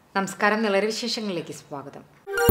നമസ്കാരം നിളര വിശേഷങ്ങളിലേക്ക് സ്വാഗതം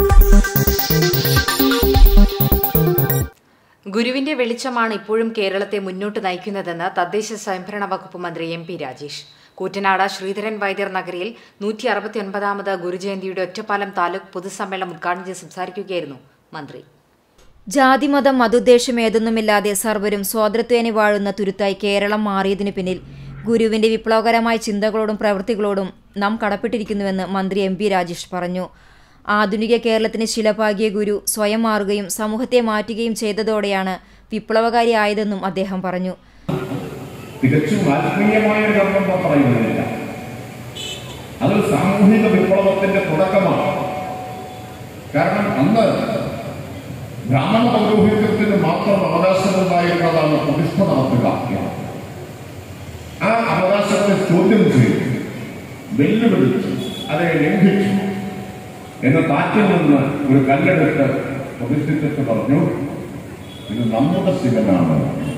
ഗുരുവിന്റെ വെളിച്ചമാണ് ഇപ്പോഴും കേരളത്തെ മുന്നോട്ട് നയിക്കുന്നതെന്ന് തദ്ദേശ സ്വയംഭരണ വകുപ്പ് മന്ത്രി എം പി രാജേഷ് കൂറ്റനാട് ശ്രീധരൻ വൈദ്യർ നഗരിയിൽ നൂറ്റി അറുപത്തിയൊൻപതാമത് ഗുരുജയന്തിയുടെ ഒറ്റപ്പാലം താലൂക്ക് പൊതുസമ്മേളനം ഉദ്ഘാടനം ചെയ്ത് സംസാരിക്കുകയായിരുന്നു മന്ത്രി ജാതിമതം മതുദ്ദേശം ഏതൊന്നുമില്ലാതെ സർവരും സ്വാതന്ത്ര്യനെ വാഴുന്ന തുരുത്തായി കേരളം മാറിയതിനു പിന്നിൽ ഗുരുവിന്റെ വിപ്ലവകരമായ ചിന്തകളോടും പ്രവൃത്തികളോടും നാം കടപ്പെട്ടിരിക്കുന്നുവെന്ന് മന്ത്രി എം പി രാജേഷ് പറഞ്ഞു ആധുനിക കേരളത്തിന് ശിലപാകിയ ഗുരു സ്വയം മാറുകയും സമൂഹത്തെ മാറ്റുകയും ചെയ്തതോടെയാണ് വിപ്ലവകാരിയായതെന്നും അദ്ദേഹം പറഞ്ഞു തികച്ചും ആത്മീയമായ ഒരു കർമ്മം നാം പറയുന്നില്ല അതൊരു സാമൂഹിക വിപ്ലവത്തിന്റെ തുടക്കമാണ് കാരണം അന്ന് ബ്രാഹ്മണ പൗരോഹിത്യത്തിന് മാത്രം അവകാശമുണ്ടായിരുന്നതാണ് പ്രതിഷ്ഠ നടത്തുക ആ അവകാശത്തെ ചോദ്യം ചെയ്തു വെല്ലുവിളിച്ചു അതിനെ ലംഘിച്ചു എന്ന താറ്റിൽ നിന്ന് ഒരു കല്ലെടുത്ത് പ്രതിഷ്ഠിച്ചിട്ട് പറഞ്ഞു ഇത് നമ്മുടെ ശിവനാണ്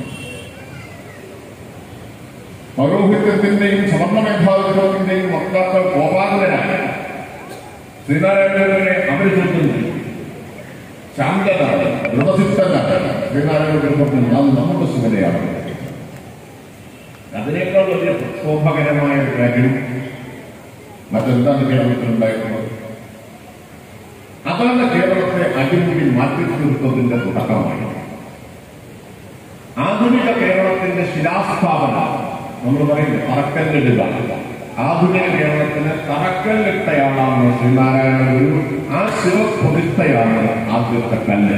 പൗരോഹിത്യത്തിന്റെയും സവർണ മേധാവിത്വത്തിന്റെയും വക്താക്കൾ കോപാകുലരാണ് ശ്രീനാരായണനെ അവര് ചോദ്യം ചെയ്തു ശാന്തനാണ് ദൃഢസിദ്ധനാണ് ശ്രീനാരായണ കുടുംബത്തിൽ അത് നമ്മുടെ ശിവനെയാണ് അതിനേക്കാൾ വലിയ പ്രക്ഷോഭകരമായ ഒരു കാര്യം മറ്റെന്താണ് കേരളത്തിലുണ്ടായിരുന്നത് അതാണ് കേരളത്തെ അടിമുടി മാറ്റി തീർത്തതിന്റെ തുടക്കമായി ആധുനിക കേരളത്തിന്റെ ശിലാസ്ഥാപന നമ്മൾ പറയുന്നത് തറക്കല്ലിടുക ആധുനിക കേരളത്തിന് തറക്കല്ലിട്ടയാളാണ് ശ്രീനാരായണ ഗുരു ആ ശിവപ്രതിഷ്ഠയാണ് ആദ്യത്തെ കല്ല്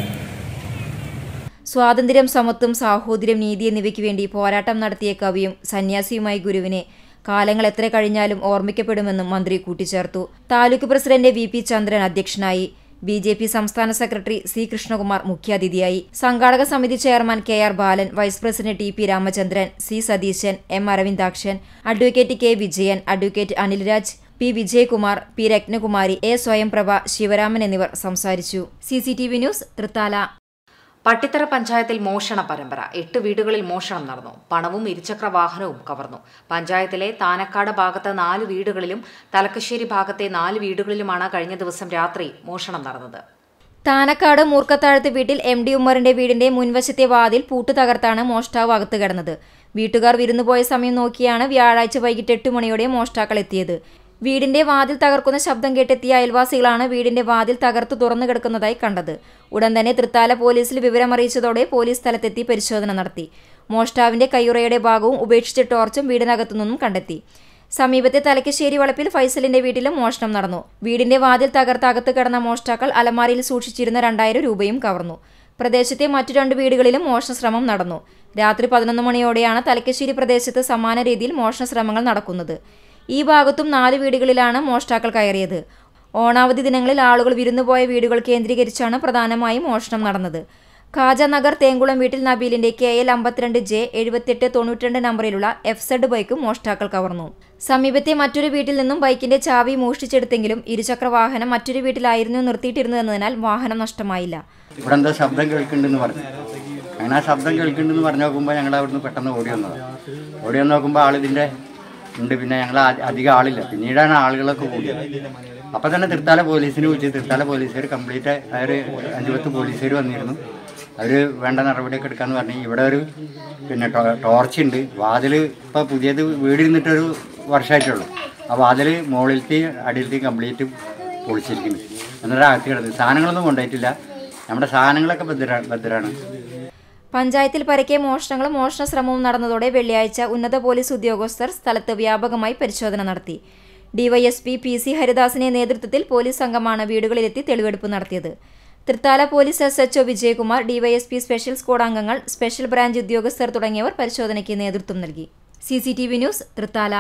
സ്വാതന്ത്ര്യം സമത്വം സാഹോദര്യം നീതി എന്നിവയ്ക്ക് വേണ്ടി പോരാട്ടം നടത്തിയ കവിയും സന്യാസിയുമായി ഗുരുവിനെ കാലങ്ങൾ എത്ര കഴിഞ്ഞാലും ഓർമ്മിക്കപ്പെടുമെന്നും മന്ത്രി കൂട്ടിച്ചേർത്തു taluk president V P Chandran അധ്യക്ഷനായി ബി ജെ പി സംസ്ഥാന സെക്രട്ടറി സി കൃഷ്ണകുമാർ മുഖ്യാതിഥിയായി സംഘാടക സമിതി chairman K R Balan vice president T P Ramachandran C Satheesan M Aravindakshan advocate K Vijayan advocate Anilraj P Vijayakumar P Rathnakumari A Swayamprabha Sivaraman എന്നിവർ സംസാരിച്ചു C C T V news Thrithala Pattithara പഞ്ചായത്തിൽ മോഷണ പരമ്പര എട്ട് വീടുകളിൽ മോഷണം നടന്നു പണവും ഇരുചക്ര വാഹനവും കവർന്നു പഞ്ചായത്തിലെ താനക്കാട് ഭാഗത്ത് നാല് വീടുകളിലും തലക്കശ്ശേരി ഭാഗത്തെ നാല് വീടുകളിലുമാണ് കഴിഞ്ഞ ദിവസം രാത്രി മോഷണം നടന്നത് താനക്കാട് മൂർക്കത്താഴത്ത് വീട്ടിൽ എം ഡി ഉമ്മറിന്റെ വീടിന്റെ മുൻവശത്തെ വാതിൽ പൂട്ടു തകർത്താണ് മോഷ്ടാവ് അകത്ത് കിടന്നത് വീട്ടുകാർ വിരുന്നുപോയ സമയം നോക്കിയാണ് വ്യാഴാഴ്ച വൈകിട്ട് എട്ട് മണിയോടെ മോഷ്ടാക്കൾ എത്തിയത് വീടിന്റെ വാതിൽ തകർക്കുന്ന ശബ്ദം കേട്ടെത്തിയ അയൽവാസികളാണ് വീടിന്റെ വാതിൽ തകർത്തു തുറന്നു കിടക്കുന്നതായി കണ്ടത് ഉടൻ തന്നെ തൃത്താല പോലീസിൽ വിവരമറിയിച്ചതോടെ പോലീസ് സ്ഥലത്തെത്തി പരിശോധന നടത്തി മോഷ്ടാവിന്റെ കയ്യുറയുടെ ഭാഗവും ഉപേക്ഷിച്ച ടോർച്ചും വീടിനകത്തു നിന്നും കണ്ടെത്തി സമീപത്തെ തലക്കശ്ശേരി വളപ്പിൽ ഫൈസലിന്റെ വീട്ടിലും മോഷണം നടന്നു വീടിന്റെ വാതിൽ തകർത്ത് അകത്ത് കിടന്ന മോഷ്ടാക്കൾ അലമാരയിൽ സൂക്ഷിച്ചിരുന്ന രണ്ടായിരം രൂപയും കവർന്നു പ്രദേശത്തെ മറ്റു രണ്ട് വീടുകളിലും മോഷണശ്രമം നടന്നു രാത്രി പതിനൊന്ന് മണിയോടെയാണ് തലക്കശ്ശേരി പ്രദേശത്ത് സമാന രീതിയിൽ മോഷണശ്രമങ്ങൾ നടക്കുന്നത് ഈ ഭാഗത്തും നാല് വീടുകളിലാണ് മോഷ്ടാക്കൾ കയറിയത് ഓണാവധി ദിനങ്ങളിൽ ആളുകൾ വിരുന്നുപോയ വീടുകൾ കേന്ദ്രീകരിച്ചാണ് പ്രധാനമായും മോഷണം നടന്നത് ഖാജ നഗർ തേങ്കുളം വീട്ടിൽ നബീലിന്റെ കെ എൽ അമ്പത്തിരണ്ട് ജെ എഴുപത്തെട്ട് തൊണ്ണൂറ്റിരണ്ട് നമ്പറിലുള്ള എഫ് സെഡ് ബൈക്കും മോഷ്ടാക്കൾ കവർന്നു സമീപത്തെ മറ്റൊരു വീട്ടിൽ നിന്നും ബൈക്കിന്റെ ചാവി മോഷ്ടിച്ചെടുത്തെങ്കിലും ഇരുചക്ര വാഹനം മറ്റൊരു വീട്ടിലായിരുന്നു നിർത്തിയിട്ടിരുന്നതെന്നതിനാൽ വാഹനം നഷ്ടമായില്ല ഇവിടെ എന്തോ ശബ്ദം കേൾക്കുന്നുണ്ടെന്ന് പറഞ്ഞു അങ്ങനെ ആ ശബ്ദം കേൾക്കുന്നുണ്ടെന്ന് പറഞ്ഞു നോക്കുമ്പോൾ ഞങ്ങൾ അവിടുന്ന് പെട്ടെന്ന് ഓടി വന്നത് ഓടി വന്ന് നോക്കുമ്പോൾ ആളിതിൻ്റെ ഉണ്ട് പിന്നെ ഞങ്ങൾ അധികം ആളില്ല പിന്നീടാണ് ആളുകളൊക്കെ കൂടിയത് അപ്പം തന്നെ തൃത്താല പോലീസിനെ വിളിച്ച് തൃത്താല പോലീസുകാർ കംപ്ലീറ്റ് അവർ അഞ്ചു പത്ത് പോലീസുകാർ വന്നിരുന്നു അവർ വേണ്ട നടപടിയൊക്കെ എടുക്കാന്ന് പറഞ്ഞു ഇവിടെ ഒരു പിന്നെ ടോർച്ച് ഉണ്ട് വാതിൽ ഇപ്പോൾ പുതിയത് വീടിരുന്നിട്ടൊരു വർഷമായിട്ടുള്ളൂ ആ വാതിൽ മുകളിലത്തെ അടിയിലത്തെ കംപ്ലീറ്റ് പൊളിച്ചിരിക്കുന്നു എന്നിട്ട് അകത്ത് കിടന്നു സാധനങ്ങളൊന്നും കൊണ്ടുപോയിട്ടില്ല നമ്മുടെ സാധനങ്ങളൊക്കെ ഭദ്ര ഭദ്രാണ് പഞ്ചായത്തിൽ പരക്കെ മോഷണങ്ങളും മോഷണ ശ്രമവും നടന്നതോടെ വെള്ളിയാഴ്ച ഉന്നത പോലീസ് ഉദ്യോഗസ്ഥർ സ്ഥലത്ത് വ്യാപകമായി പരിശോധന നടത്തി ഡിവൈഎസ്പി പി സി ഹരിദാസിന്റെ നേതൃത്വത്തിൽ പോലീസ് സംഘമാണ് വീടുകളിലെത്തി തെളിവെടുപ്പ് നടത്തിയത് Thrithala police S HO Vijayakumar DYSP special squad അംഗങ്ങൾ സ്പെഷ്യൽ ബ്രാഞ്ച് ഉദ്യോഗസ്ഥർ തുടങ്ങിയവർ പരിശോധനയ്ക്ക് നേതൃത്വം നൽകി C C T V news Thrithala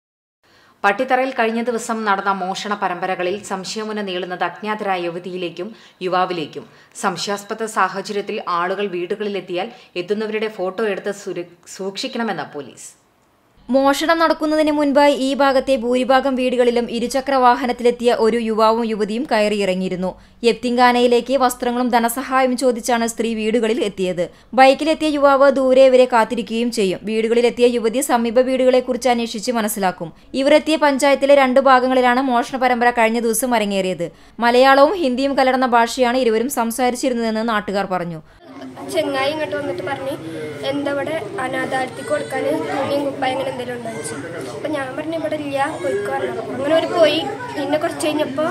പട്ടിത്തറയിൽ കഴിഞ്ഞ ദിവസം നടന്ന മോഷണ പരമ്പരകളിൽ സംശയമുന നീളുന്നത് അജ്ഞാതരായ യുവതിയിലേക്കും യുവാവിലേക്കും സംശയാസ്പദ സാഹചര്യത്തിൽ ആളുകൾ വീടുകളിലെത്തിയാൽ എത്തുന്നവരുടെ ഫോട്ടോ എടുത്ത് സുര- സൂക്ഷിക്കണമെന്ന് പോലീസ് മോഷണം നടക്കുന്നതിന് മുൻപായി ഈ ഭാഗത്തെ ഭൂരിഭാഗം വീടുകളിലും ഇരുചക്ര വാഹനത്തിലെത്തിയ ഒരു യുവാവും യുവതിയും കയറിയിറങ്ങിയിരുന്നു യപ്തിങ്കാനയിലേക്ക് വസ്ത്രങ്ങളും ധനസഹായവും ചോദിച്ചാണ് സ്ത്രീ വീടുകളിൽ എത്തിയത് ബൈക്കിലെത്തിയ യുവാവ് ദൂരെ ഇവരെ കാത്തിരിക്കുകയും ചെയ്യും വീടുകളിലെത്തിയ യുവതി സമീപ വീടുകളെക്കുറിച്ച് അന്വേഷിച്ച് മനസ്സിലാക്കും ഇവർ എത്തിയ പഞ്ചായത്തിലെ രണ്ട് ഭാഗങ്ങളിലാണ് മോഷണ പരമ്പര കഴിഞ്ഞ ദിവസം അരങ്ങേറിയത് മലയാളവും ഹിന്ദിയും കലർന്ന ഭാഷയാണ് ഇരുവരും സംസാരിച്ചിരുന്നതെന്ന് നാട്ടുകാർ പറഞ്ഞു ചെങ്ങായി ഇങ്ങോട്ട് വന്നിട്ട് പറഞ്ഞ് എന്താ ഇവിടെ അനാഥാലയത്തിൽ കൊടുക്കാൻ തുണിയും കുപ്പായം അങ്ങനെ എന്തെങ്കിലും ഉണ്ടാച്ചു അപ്പം ഞാൻ പറഞ്ഞു ഇവിടെ ഇല്ല പോയിക്കോ പറഞ്ഞു അങ്ങനെ ഒരു പോയി പിന്നെ കുറച്ച് കഴിഞ്ഞപ്പോൾ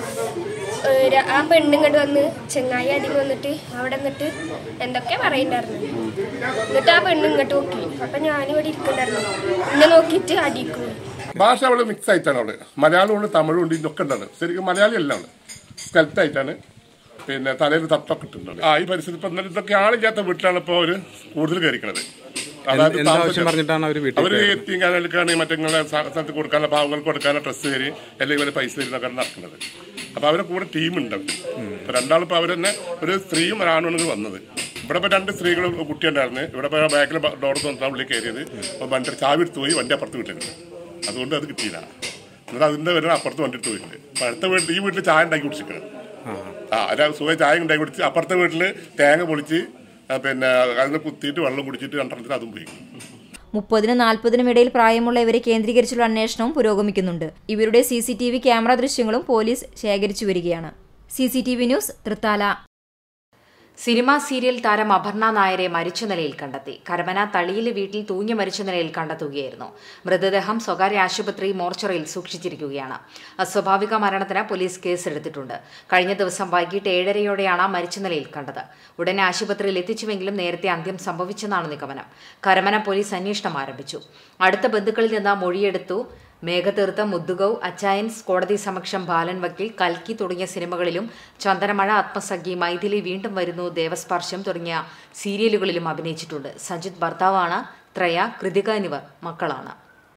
ആ പെണ്ണ് ഇങ്ങോട്ട് വന്ന് ചെങ്ങായി അടിയിൽ വന്നിട്ട് അവിടെ നിന്നിട്ട് എന്തൊക്കെ പറയുന്നുണ്ടായിരുന്നു എന്നിട്ട് ആ പെണ്ണ് ഇങ്ങോട്ട് നോക്കി അപ്പം ഞാനിവിടെ ഇരിക്കണ്ടായിരുന്നു എന്നെ നോക്കിയിട്ട് അടിക്കും ഭാഷ അവള് മിക്സ് ആയിട്ടാണ് അവള് മലയാളം ഉണ്ട് തമിഴും ഉണ്ട് ഇതൊക്കെ ഉണ്ടാണ് ശരിക്കും മലയാളി അല്ല അവള് സ്കെൽറ്റ് ആയിട്ടാണ് പിന്നെ തലയിൽ തട്ടൊക്കെ ഇട്ടിട്ടുണ്ട് ആ ഈ പരിസരത്ത് ഇപ്പൊ ഇന്നലെ ഇതൊക്കെ ആളില്ലാത്ത വീട്ടിലാണ് ഇപ്പൊ അവര് കൂടുതൽ കയറിക്കണത് അതായത് എന്ത് ആവശ്യം താമസിക്കാൻ- പറഞ്ഞിട്ടാണ് അവര് വീട്ടിൽ അവര് എത്തിക്കാനൊക്കെയാണ് മറ്റേ സ്ഥലത്ത് കൊടുക്കാനുള്ള പാവങ്ങൾക്ക് കൊടുക്കാനുള്ള ഡ്രസ്സ് തരി അല്ലെങ്കിൽ ഇവരെ പൈസ തരുന്നൊക്കെ നടക്കുന്നത് അപ്പൊ അവരെ കൂടെ ടീമുണ്ട് അവര് ഇപ്പൊ രണ്ടാളിപ്പോ അവർ തന്നെ ഒരു സ്ത്രീയും ഒരാണാണ് വന്നത് ഇവിടെ ഇപ്പൊ രണ്ട് സ്ത്രീകളും കുട്ടിയുണ്ടായിരുന്നു ഇവിടെ ഇപ്പൊ ബാക്കിൽ ഡോർ തുറന്നാ ഉള്ളിൽ കയറിയത് അപ്പൊ വണ്ടി ചാവി എടുത്ത് പോയി വണ്ടി അപ്പുറത്ത് വിട്ടിരുന്നു അതുകൊണ്ട് അത് കിട്ടിയില്ല എന്നിട്ട് അതിന്റെ പേരിൽ അപ്പുറത്ത് വണ്ടി എടുത്ത് പോയിട്ടുണ്ട് അപ്പൊ അടുത്ത വീട്ടിൽ ഈ വീട്ടിൽ ചായ ഉണ്ടാക്കി കുടിച്ചിരിക്കണം ആ അല്ല സുഖം ചായ ഉണ്ടാക്കി കുടിച്ച് അപ്പുറത്തെ വീട്ടില് തേങ്ങ പൊളിച്ച് ആ, പിന്നെ അതിന് കുത്തിയിട്ട് വെള്ളം കുടിച്ചിട്ട് രണ്ടെണ്ണത്തിന് അതും പോയി മുപ്പതിനും നാൽപ്പതിനും ഇടയിൽ പ്രായമുള്ള ഇവരെ കേന്ദ്രീകരിച്ചുള്ള അന്വേഷണവും പുരോഗമിക്കുന്നുണ്ട് ഇവരുടെ C C T V camera ദൃശ്യങ്ങളും പോലീസ് ശേഖരിച്ചു വരികയാണ് C C T V news Thrithala cinema serial താരം അപർണ നായരെ മരിച്ച നിലയിൽ കണ്ടെത്തി കരമന തളിയിലെ വീട്ടിൽ തൂങ്ങി മരിച്ച നിലയിൽ കണ്ടെത്തുകയായിരുന്നു മൃതദേഹം സ്വകാര്യ ആശുപത്രി മോർച്ചറിയിൽ സൂക്ഷിച്ചിരിക്കുകയാണ് അസ്വാഭാവിക മരണത്തിന് പോലീസ് കേസെടുത്തിട്ടുണ്ട് കഴിഞ്ഞ ദിവസം വൈകിട്ട് ഏഴരയോടെയാണ് മരിച്ച നിലയിൽ കണ്ടത് ഉടനെ ആശുപത്രിയിൽ എത്തിച്ചുവെങ്കിലും നേരത്തെ അന്ത്യം സംഭവിച്ചെന്നാണ് നിഗമനം കരമന പോലീസ് അന്വേഷണം ആരംഭിച്ചു അടുത്ത ബന്ധുക്കളിൽ നിന്ന് മൊഴിയെടുത്തു മേഘതീർത്ത മുദ്ദുഗൌ അച്ചായൻസ് കോടതി സമക്ഷം ബാലൻ വക്കീൽ കൽക്കി തുടങ്ങിയ സിനിമകളിലും ചന്ദനമഴ ആത്മസഖി മൈഥിലി വീണ്ടും വരുന്നു ദേവസ്പർശം തുടങ്ങിയ സീരിയലുകളിലും അഭിനയിച്ചിട്ടുണ്ട് സജിത് ഭർത്താവാണ് ത്രയ കൃതിക എന്നിവർ മക്കളാണ്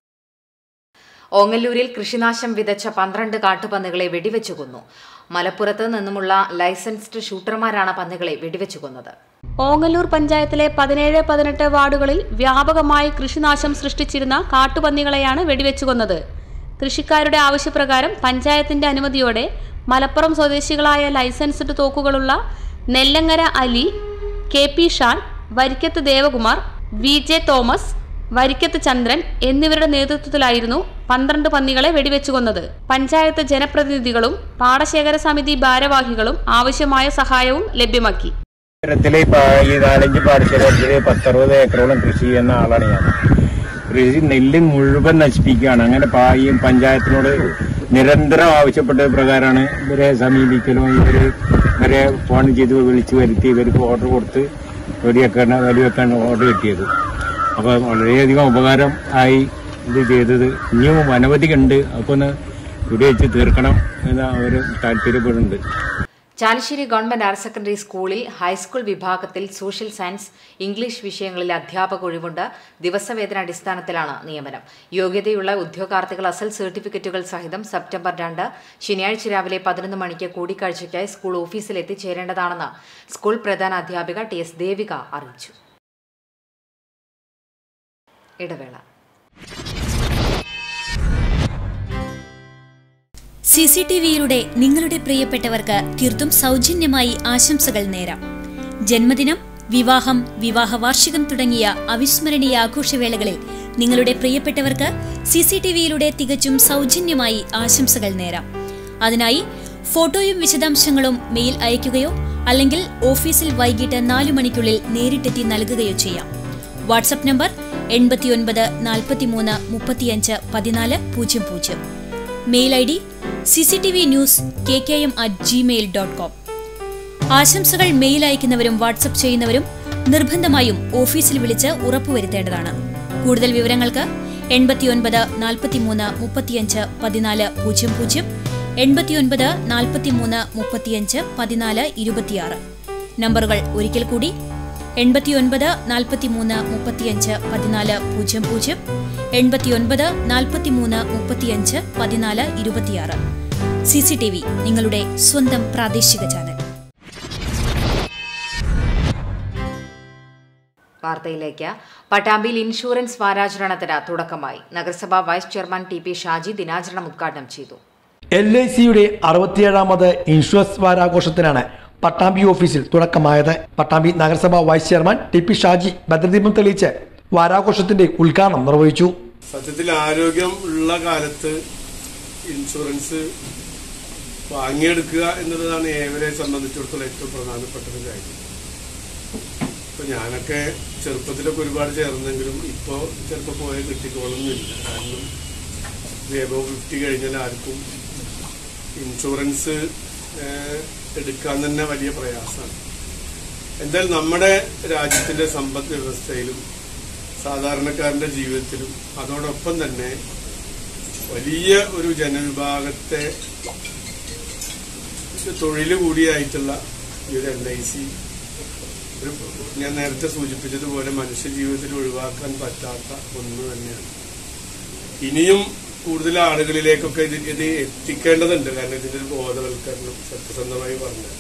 ഓങ്ങല്ലൂരിൽ കൃഷിനാശം വിതച്ച പന്ത്രണ്ട് കാട്ടുപന്നികളെ വെടിവെച്ചു കൊന്നു മലപ്പുറത്ത് നിന്നുമുള്ള ലൈസൻസ്ഡ് ഷൂട്ടർമാരാണ് പന്നികളെ വെടിവെച്ചു കൊന്നത് ഓങ്ങല്ലൂർ പഞ്ചായത്തിലെ പതിനേഴ് പതിനെട്ട് വാർഡുകളിൽ വ്യാപകമായി കൃഷിനാശം സൃഷ്ടിച്ചിരുന്ന കാട്ടുപന്നികളെയാണ് വെടിവെച്ചു കൊന്നത് കൃഷിക്കാരുടെ ആവശ്യപ്രകാരം പഞ്ചായത്തിന്റെ അനുമതിയോടെ മലപ്പുറം സ്വദേശികളായ ലൈസൻസ്ഡ് തോക്കുകളുള്ള Nellangara Ali K P Shan Varikkath Devakumar V J Thomas Varikkath Chandran എന്നിവരുടെ നേതൃത്വത്തിലായിരുന്നു പന്ത്രണ്ട് പന്നികളെ വെടിവെച്ചു കൊന്നത് പഞ്ചായത്ത് ജനപ്രതിനിധികളും പാടശേഖര സമിതി ഭാരവാഹികളും ആവശ്യമായ സഹായവും ലഭ്യമാക്കി നഗരത്തിലെ ഈ ഈ നാലഞ്ച് പാടശേഖരത്തില് പത്തറുപത് ഏക്കറോളം കൃഷി ചെയ്യുന്ന ആളാണ് ഞാൻ കൃഷി നെല്ല് മുഴുവൻ നശിപ്പിക്കുകയാണ് അങ്ങനെ പാ- ഈ പഞ്ചായത്തിനോട് നിരന്തരം ആവശ്യപ്പെട്ട പ്രകാരമാണ് ഇവരെ സമീപിക്കലും ഇവര് ഇവരെ ഫോൺ ചെയ്ത് വിളിച്ചു വരുത്തി ഇവർക്ക് ഓർഡർ കൊടുത്ത് വെടിവെക്കാൻ വെടിവെക്കാൻ ഓർഡർ കിട്ടിയത് അപ്പൊ വളരെയധികം ഉപകാരം ആയി ഇത് ചെയ്തത് ഇനിയും അനവധി ഉണ്ട് അപ്പൊ ഒന്ന് വെടിവെച്ച് തീർക്കണം എന്ന് അവർ താല്പര്യപ്പെടുന്നുണ്ട് ചാലശ്ശേരി ഗവൺമെന്റ് ഹയർ സെക്കൻഡറി സ്കൂളിൽ ഹൈസ്കൂൾ വിഭാഗത്തിൽ സോഷ്യൽ സയൻസ് ഇംഗ്ലീഷ് വിഷയങ്ങളിൽ അധ്യാപക ഒഴിവുണ്ട് ദിവസവേതന അടിസ്ഥാനത്തിലാണ് നിയമനം യോഗ്യതയുള്ള ഉദ്യോഗാർത്ഥികൾ അസൽ സർട്ടിഫിക്കറ്റുകൾ സഹിതം സെപ്റ്റംബർ രണ്ട് ശനിയാഴ്ച രാവിലെ പതിനൊന്ന് മണിക്ക് കൂടിക്കാഴ്ചയ്ക്കായി സ്കൂൾ ഓഫീസിൽ എത്തിച്ചേരേണ്ടതാണെന്ന് സ്കൂൾ പ്രധാന അധ്യാപിക ടി എസ് ദേവിക അറിയിച്ചു ഇടവേള സി സി ടി വിയിലൂടെ നിങ്ങളുടെ പ്രിയപ്പെട്ടവർക്ക് തീർത്തും സൗജന്യമായി ആശംസകൾ നേരാം ജന്മദിനം വിവാഹം വിവാഹ വാർഷികം തുടങ്ങിയ അവിസ്മരണീയ ആഘോഷവേളകളിൽ നിങ്ങളുടെ പ്രിയപ്പെട്ടവർക്ക് സി സി ടി വിയിലൂടെ തികച്ചും സൗജന്യമായി ആശംസകൾ നേരാം അതിനായി ഫോട്ടോയും വിശദാംശങ്ങളും മെയിൽ അയയ്ക്കുകയോ അല്ലെങ്കിൽ ഓഫീസിൽ വൈകിട്ട് നാലു മണിക്കുള്ളിൽ നേരിട്ടെത്തി നൽകുകയോ ചെയ്യാം വാട്സപ്പ് നമ്പർ എൺപത്തിയൊൻപത് നാൽപ്പത്തിമൂന്ന് മുപ്പത്തിയഞ്ച് പതിനാല് പൂജ്യം പൂജ്യം mail I D C C T V news K K M at Gmail dot com ആശംസകൾ മെയിൽ അയക്കുന്നവരും വാട്സപ്പ് ചെയ്യുന്നവരും നിർബന്ധമായും ഓഫീസിൽ വിളിച്ച് ഉറപ്പുവരുത്തേണ്ടതാണ് കൂടുതൽ വിവരങ്ങൾക്ക് എൺപത്തിയൊൻപത് നാൽപ്പത്തിമൂന്ന് മുപ്പത്തിയഞ്ച് പതിനാല് പൂജ്യം പൂജ്യം എൺപത്തിയൊൻപത് നാൽപ്പത്തിമൂന്ന് മുപ്പത്തിയഞ്ച് പതിനാല് ഇരുപത്തിയാറ് നമ്പറുകൾ ഒരിക്കൽ കൂടി എൺപത്തിയൊൻപത് നാൽപ്പത്തിമൂന്ന് മുപ്പത്തിയഞ്ച് പതിനാല് പൂജ്യം പൂജ്യം എൺപത്തിയൊൻപത് നാൽപ്പത്തിമൂന്ന് മുപ്പത്തിയഞ്ച് പതിനാല് ഇരുപത്തിയാറ് സി സി ടി വി നിങ്ങളുടെ സ്വന്തം പ്രാദേശിക ചാനൽ വാർത്തയിലേക്ക് പട്ടാമ്പിയിൽ ഇൻഷുറൻസ് വാരാചരണത്തിന് തുടക്കമായി നഗരസഭാ vice chairman T P Shaji ദിനാചരണം ഉദ്ഘാടനം ചെയ്തു എൽ ഐ സിയുടെ അറുപത്തിയേഴാമത് ഇൻഷുറൻസ് വാരാഘോഷത്തിനാണ് പട്ടാമ്പി ഓഫീസിൽ തുടക്കമായത് പട്ടാമ്പി നഗരസഭാ vice chairman T P Shaji ഭദ്രദീപം തെളിയിച്ച് വാരാഘോഷത്തിന്റെ ഉദ്ഘാടനം നിർവഹിച്ചു സത്യത്തിൽ ആരോഗ്യം ഉള്ള കാലത്ത് ഇൻഷുറൻസ് വാങ്ങിയെടുക്കുക എന്നുള്ളതാണ് ഏവരെ സംബന്ധിച്ചിടത്തോളം ഏറ്റവും പ്രധാനപ്പെട്ട ഒരു കാര്യം ഇപ്പൊ ഞാനൊക്കെ ചെറുപ്പത്തിലൊക്കെ ഒരുപാട് ചേർന്നെങ്കിലും ഇപ്പോ ചിലപ്പോൾ പോയ കിട്ടിക്കോളുന്നില്ല കാരണം എബോ ഫിഫ്റ്റി കഴിഞ്ഞാൽ ആർക്കും ഇൻഷുറൻസ് ഏഹ്, എടുക്കാൻ തന്നെ വലിയ പ്രയാസമാണ് എന്തായാലും നമ്മുടെ രാജ്യത്തിന്റെ സമ്പദ് വ്യവസ്ഥയിലും സാധാരണക്കാരന്റെ ജീവിതത്തിലും അതോടൊപ്പം തന്നെ വലിയ ഒരു ജനവിഭാഗത്തെ തൊഴിൽ കൂടിയായിട്ടുള്ള ഈ ഒരു എൽ ഐ സി ഒരു ഞാൻ നേരത്തെ സൂചിപ്പിച്ചതുപോലെ മനുഷ്യ ജീവിതത്തിൽ ഒഴിവാക്കാൻ പറ്റാത്ത ഒന്ന് തന്നെയാണ് ഇനിയും കൂടുതൽ ആളുകളിലേക്കൊക്കെ ഇത് ഇത് എത്തിക്കേണ്ടതുണ്ട് കാരണം ഇതിന്റെ ഒരു ബോധവൽക്കരണം സത്യസന്ധമായി പറഞ്ഞാൽ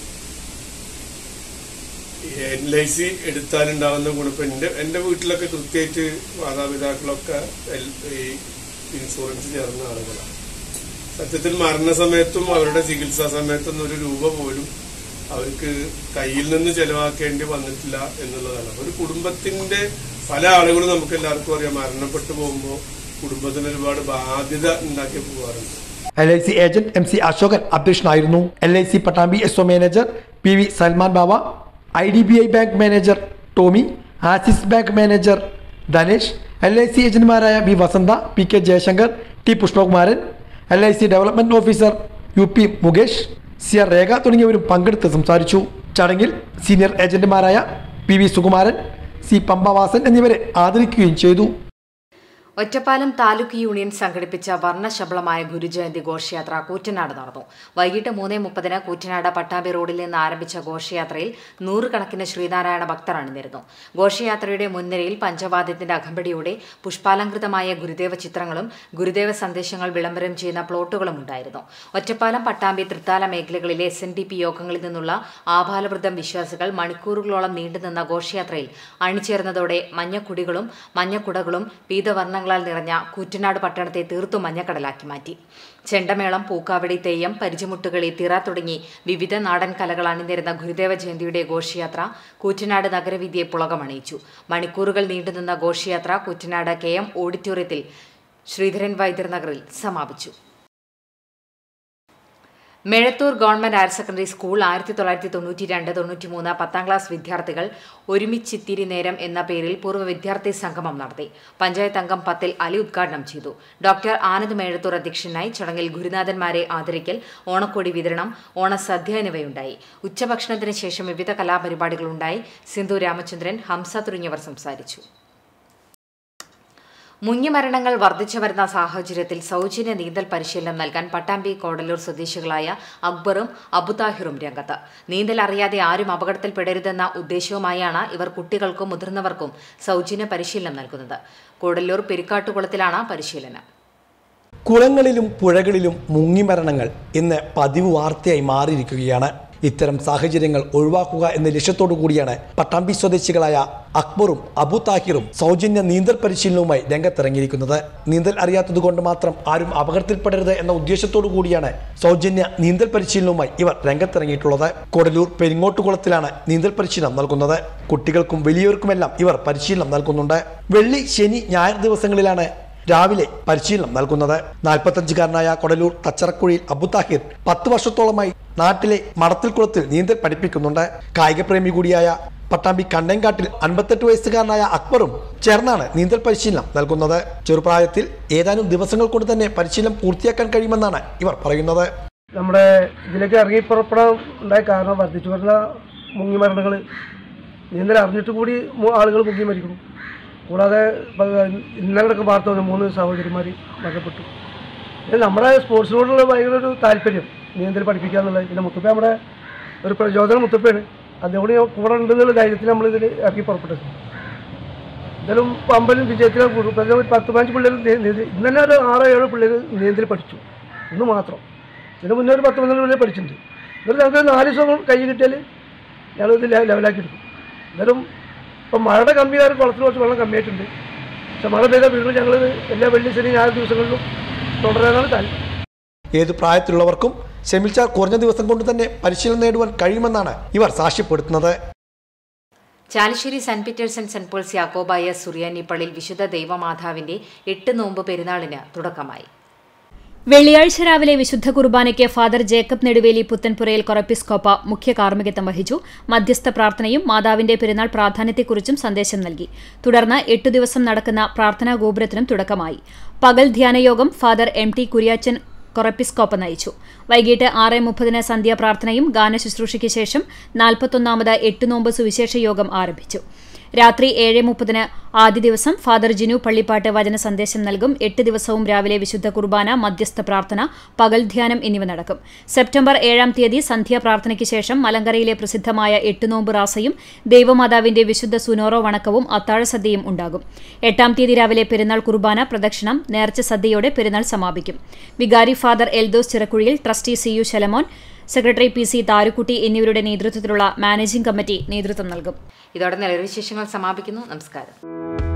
എൽ ഐ സി എടുത്താലുണ്ടാവുന്ന ഗുണം ഇപ്പൊ എന്റെ എന്റെ വീട്ടിലൊക്കെ കൃത്യമായിട്ട് മാതാപിതാക്കളൊക്കെ എൽ- ഈ ഇൻഷുറൻസ് ചേർന്ന ആളുകളാണ് സത്യത്തിൽ മരണസമയത്തും അവരുടെ ചികിത്സാ സമയത്തൊന്നും ഒരു രൂപ പോലും അവർക്ക് കയ്യിൽ നിന്ന് ചെലവാക്കേണ്ടി വന്നിട്ടില്ല എന്നുള്ളതാണ് അപ്പൊ ഒരു കുടുംബത്തിന്റെ പല ആളുകളും നമുക്ക് എല്ലാവർക്കും അറിയാം മരണപ്പെട്ടു പോകുമ്പോൾ കുടുംബത്തിന് ഒരുപാട് ബാധ്യത ഉണ്ടാക്കി പോകാറുണ്ട് L I C agent M C Asokan അധ്യക്ഷനായിരുന്നു L I C Pattambi S O manager P V Salman Baba I D B I bank manager Tomy Axis bank manager Dhanesh L I C ഏജന്റുമാരായ V Vasantha P K Jayasankar T Pushpakumaran L I C development officer U P Mukesh C R Rekha തുടങ്ങിയവരും പങ്കെടുത്ത് സംസാരിച്ചു ചടങ്ങിൽ senior ഏജന്റുമാരായ P V Sukumaran C Pampavasan എന്നിവരെ ആദരിക്കുകയും ചെയ്തു Ottapalam taluk union സംഘടിപ്പിച്ച വർണ്ണശബളമായ ഗുരുജയന്തി ഘോഷയാത്ര കൂറ്റനാട് നടന്നു വൈകിട്ട് മൂന്നേ മുപ്പതിന് കൂറ്റനാട് പട്ടാമ്പി റോഡിൽ നിന്ന് ആരംഭിച്ച ഘോഷയാത്രയിൽ നൂറുകണക്കിന് ശ്രീനാരായണ ഭക്തർ അണിനിരുന്നു ഘോഷയാത്രയുടെ മുൻനിരയിൽ പഞ്ചവാദ്യത്തിന്റെ അകമ്പടിയോടെ പുഷ്പാലങ്കൃതമായ ഗുരുദേവ ചിത്രങ്ങളും ഗുരുദേവ സന്ദേശങ്ങൾ വിളംബരം ചെയ്യുന്ന പ്ലോട്ടുകളും ഉണ്ടായിരുന്നു ഒറ്റപ്പാലം പട്ടാമ്പി തൃത്താല മേഖലകളിലെ എസ് എൻ ഡി പി യോഗങ്ങളിൽ നിന്നുള്ള ആഭാലവൃദ്ധം വിശ്വാസികൾ മണിക്കൂറുകളോളം നീണ്ടുനിന്ന ഘോഷയാത്രയിൽ അണിചേർന്നതോടെ മഞ്ഞക്കുടികളും മഞ്ഞക്കുടകളും പീതവർണ്ണങ്ങളാൽ നിറഞ്ഞ കൂറ്റനാട് പട്ടണത്തെ തീർത്തും മഞ്ഞക്കടലാക്കി മാറ്റി ചെണ്ടമേളം പൂക്കാവടി തെയ്യം പരിചമുട്ടുകളി തിറ തുടങ്ങി വിവിധ നാടൻ കലകൾ അണിനിരുന്ന ഗുരുദേവ ജയന്തിയുടെ ഘോഷയാത്ര കൂറ്റനാട് നഗരവീതിയെ പുളകമണിയിച്ചു മണിക്കൂറുകൾ നീണ്ടുനിന്ന ഘോഷയാത്ര കൂറ്റനാട് കെ എം ഓഡിറ്റോറിയത്തിൽ ശ്രീധരൻ വൈദ്യർ നഗറിൽ സമാപിച്ചു Mezhathur government higher secondary school ആയിരത്തി തൊള്ളായിരത്തി തൊണ്ണൂറ്റി രണ്ട് തൊണ്ണൂറ്റി മൂന്ന് പത്താം ക്ലാസ് വിദ്യാർത്ഥികൾ ഒരുമിച്ചിത്തിരി നേരം എന്ന പേരിൽ പൂർവ്വ വിദ്യാർത്ഥി സംഗമം നടത്തി പഞ്ചായത്ത് അംഗം പത്തിൽ അലി ഉദ്ഘാടനം ചെയ്തു ഡോക്ടർ ആനന്ദ് മേഴത്തൂർ അധ്യക്ഷനായി ചടങ്ങിൽ ഗുരുനാഥന്മാരെ ആദരിക്കൽ ഓണക്കോടി വിതരണം ഓണസദ്യ എന്നിവയുണ്ടായി ഉച്ചഭക്ഷണത്തിന് ശേഷം വിവിധ കലാപരിപാടികളുണ്ടായി സിന്ധു രാമചന്ദ്രൻ ഹംസ തുടങ്ങിയവർ സംസാരിച്ചു മുങ്ങിമരണങ്ങൾ വർദ്ധിച്ചു വരുന്ന സാഹചര്യത്തിൽ സൗജന്യ നീന്തൽ പരിശീലനം നൽകാൻ പട്ടാമ്പി കോടല്ലൂർ സ്വദേശികളായ അക്ബറും അബുതാഹിറും രംഗത്ത് നീന്തൽ അറിയാതെ ആരും അപകടത്തിൽപ്പെടരുതെന്ന ഉദ്ദേശവുമായാണ് ഇവർ കുട്ടികൾക്കും മുതിർന്നവർക്കും സൗജന്യ പരിശീലനം നൽകുന്നത് കൂടല്ലൂർ പെരിക്കാട്ടുകുളത്തിലാണ് പരിശീലനം കുളങ്ങളിലും പുഴകളിലും മുങ്ങിമരണങ്ങൾ ഇന്ന് പതിവ് വാർത്തയായി മാറിയിരിക്കുകയാണ് ഇത്തരം സാഹചര്യങ്ങൾ ഒഴിവാക്കുക എന്ന ലക്ഷ്യത്തോടു കൂടിയാണ് പട്ടാമ്പി സ്വദേശികളായ അക്ബറും അബു താഹിറും സൗജന്യ നീന്തൽ പരിശീലനവുമായി രംഗത്തിറങ്ങിയിരിക്കുന്നത് നീന്തൽ അറിയാത്തതുകൊണ്ട് മാത്രം ആരും അപകടത്തിൽപ്പെടരുത് എന്ന ഉദ്ദേശത്തോടു കൂടിയാണ് സൗജന്യ നീന്തൽ പരിശീലനവുമായി ഇവർ രംഗത്തിറങ്ങിയിട്ടുള്ളത് കൊടലൂർ പെരിങ്ങോട്ടുകുളത്തിലാണ് നീന്തൽ പരിശീലനം നൽകുന്നത് കുട്ടികൾക്കും വലിയവർക്കുമെല്ലാം ഇവർ പരിശീലനം നൽകുന്നുണ്ട് വെള്ളി ശനി ഞായർ ദിവസങ്ങളിലാണ് രാവിലെ പരിശീലനം നൽകുന്നത് നാൽപ്പത്തഞ്ചുകാരനായ കൊടലൂർ തച്ചറക്കുഴിയിൽ അബു താഹിർ പത്ത് വർഷത്തോളമായി നാട്ടിലെ മടത്തിൽക്കുളത്തിൽ നീന്തൽ പഠിപ്പിക്കുന്നുണ്ട് കായികപ്രേമി കൂടിയായ പട്ടാമ്പി കണ്ണൻകാട്ടിൽ അൻപത്തെട്ട് വയസ്സുകാരനായ അക്ബറും ചേർന്നാണ് നീന്തൽ പരിശീലനം നൽകുന്നത് ചെറുപ്രായത്തിൽ ഏതാനും ദിവസങ്ങൾ കൊണ്ട് തന്നെ പരിശീലനം പൂർത്തിയാക്കാൻ കഴിയുമെന്നാണ് ഇവർ പറയുന്നത് നമ്മുടെ ഇതിലേക്ക് ഇറങ്ങി പുറപ്പെടാൻ ഉണ്ടായ കാരണം വർദ്ധിച്ചു വരുന്ന മുങ്ങി മരണങ്ങൾ നീന്തൽ അറിഞ്ഞിട്ട് കൂടി മു- ആളുകൾ മുങ്ങി മരിക്കുന്നു കൂടാതെ ഇപ്പൊ ഇന്നലെ വാർത്ത വന്നു മൂന്ന് സഹോദരിമാർ മരണപ്പെട്ടു ഇത് നമ്മുടെ സ്പോർട്സിനോടുള്ള ഭയങ്കര ഒരു താല്പര്യം നീന്തൽ പഠിപ്പിക്കുക എന്നുള്ളത് പിന്നെ മുത്തപ്പ നമ്മുടെ ഒരു പ്രചോദനം മുത്തപ്പയാണ് അതുകൊണ്ട് ഞാൻ കൂടെ ഉണ്ടെന്നുള്ള ധൈര്യത്തിൽ നമ്മൾ ഇതിൽ ഇറങ്ങി പുറപ്പെട്ടത് എന്തായാലും പമ്പലും വിജയത്തിലും കൂടും ഇപ്പം ഒരു പത്ത് പതിനഞ്ച് പിള്ളേർ നീന്തൽ ഇന്ന് തന്നെ ഒരു ആറോ ഏഴോ പിള്ളേർ നീന്തൽ പഠിച്ചു ഇന്ന് മാത്രം ഇതിന് മുന്നേ ഒരു പത്ത് പന്ത്രണ്ട് പിള്ളേർ പഠിച്ചിട്ടുണ്ട് എന്നിട്ട് ഞങ്ങൾക്ക് നാല് ദിവസം കൈ കിട്ടിയാൽ ഞങ്ങളിത് ലെ- ലെവലാക്കി എടുക്കും എന്നാലും ഇപ്പം മഴയുടെ കമ്മി കാരണം കുളത്തിൽ കുറച്ച് വെള്ളം കമ്മിയായിട്ടുണ്ട് പക്ഷെ മഴ പെയ്താൽ വീണ്ടും ഞങ്ങൾ എല്ലാ വെള്ളി ശനി ഞായർ ദിവസങ്ങളിലും തുടരാനാണ് താല്പര്യം ഏത് പ്രായത്തിലുള്ളവർക്കും ക്ഷമിച്ചാൽ കുറഞ്ഞ ദിവസം കൊണ്ട് തന്നെ പരിശീലനം നേടുവാൻ കഴിയുമെന്നാണ് ഇവർ സാക്ഷ്യപ്പെടുത്തുന്നത് Chalissery saint Peter's and saint Paul's യാക്കോബായ സുറിയാനി പള്ളിയിൽ വിശുദ്ധ ദൈവമാതാവിന്റെ എട്ട് നോമ്പ് പെരുന്നാളിന് തുടക്കമായി വെള്ളിയാഴ്ച രാവിലെ വിശുദ്ധ കുർബാനയ്ക്ക് ഫാദർ ജേക്കബ് നെടുവേലി പുത്തൻപുരയിൽ കൊറപ്പിസ്കോപ്പ മുഖ്യ കാർമ്മികത്വം വഹിച്ചു മധ്യസ്ഥ പ്രാർത്ഥനയും മാതാവിന്റെ പെരുന്നാൾ പ്രാധാന്യത്തെക്കുറിച്ചും സന്ദേശം നൽകി തുടർന്ന് എട്ടു ദിവസം നടക്കുന്ന പ്രാർത്ഥനാ ഗോപുരത്തിനും തുടക്കമായി പകൽ ധ്യാനയോഗം ഫാദർ എം ടി കുര്യാച്ചൻ കൊറപ്പിസ്കോപ്പ നയിച്ചു വൈകിട്ട് ആറ് മുപ്പതിന് സന്ധ്യാപ്രാർത്ഥനയും ഗാനശുശ്രൂഷയ്ക്ക് ശേഷം നാൽപ്പത്തൊന്നാമത് എട്ട് നോമ്പ് സുവിശേഷ യോഗം ആരംഭിച്ചു രാത്രി ഏഴ് മുപ്പതിന് ആദ്യ ദിവസം ഫാദർ ജിനു പള്ളിപ്പാട്ട് വചന സന്ദേശം നൽകും എട്ട് ദിവസവും രാവിലെ വിശുദ്ധ കുർബാന മധ്യസ്ഥ പ്രാർത്ഥന പകൽ ധ്യാനം എന്നിവ നടക്കും സെപ്റ്റംബർ ഏഴാം തീയതി സന്ധ്യാപ്രാർത്ഥനയ്ക്ക് ശേഷം മലങ്കരയിലെ പ്രസിദ്ധമായ എട്ടുനോമ്പ് റാസയും ദൈവമാതാവിന്റെ വിശുദ്ധ സുനോറോ വണക്കവും അത്താഴസദ്യയും ഉണ്ടാകും എട്ടാം തീയതി രാവിലെ പെരുന്നാൾ കുർബാന പ്രദക്ഷിണം നേർച്ച സദ്യയോടെ പെരുന്നാൾ സമാപിക്കും വികാരി father Eldhose Chirakkuzhiyil trustee C U Shalamon secretary P C Tharukkutty എന്നിവരുടെ നേതൃത്വത്തിലുള്ള മാനേജിംഗ് കമ്മിറ്റി നേതൃത്വം നൽകും ഇതോടെ നിലവിൽ വിശേഷങ്ങൾ സമാപിക്കുന്നു നമസ്കാരം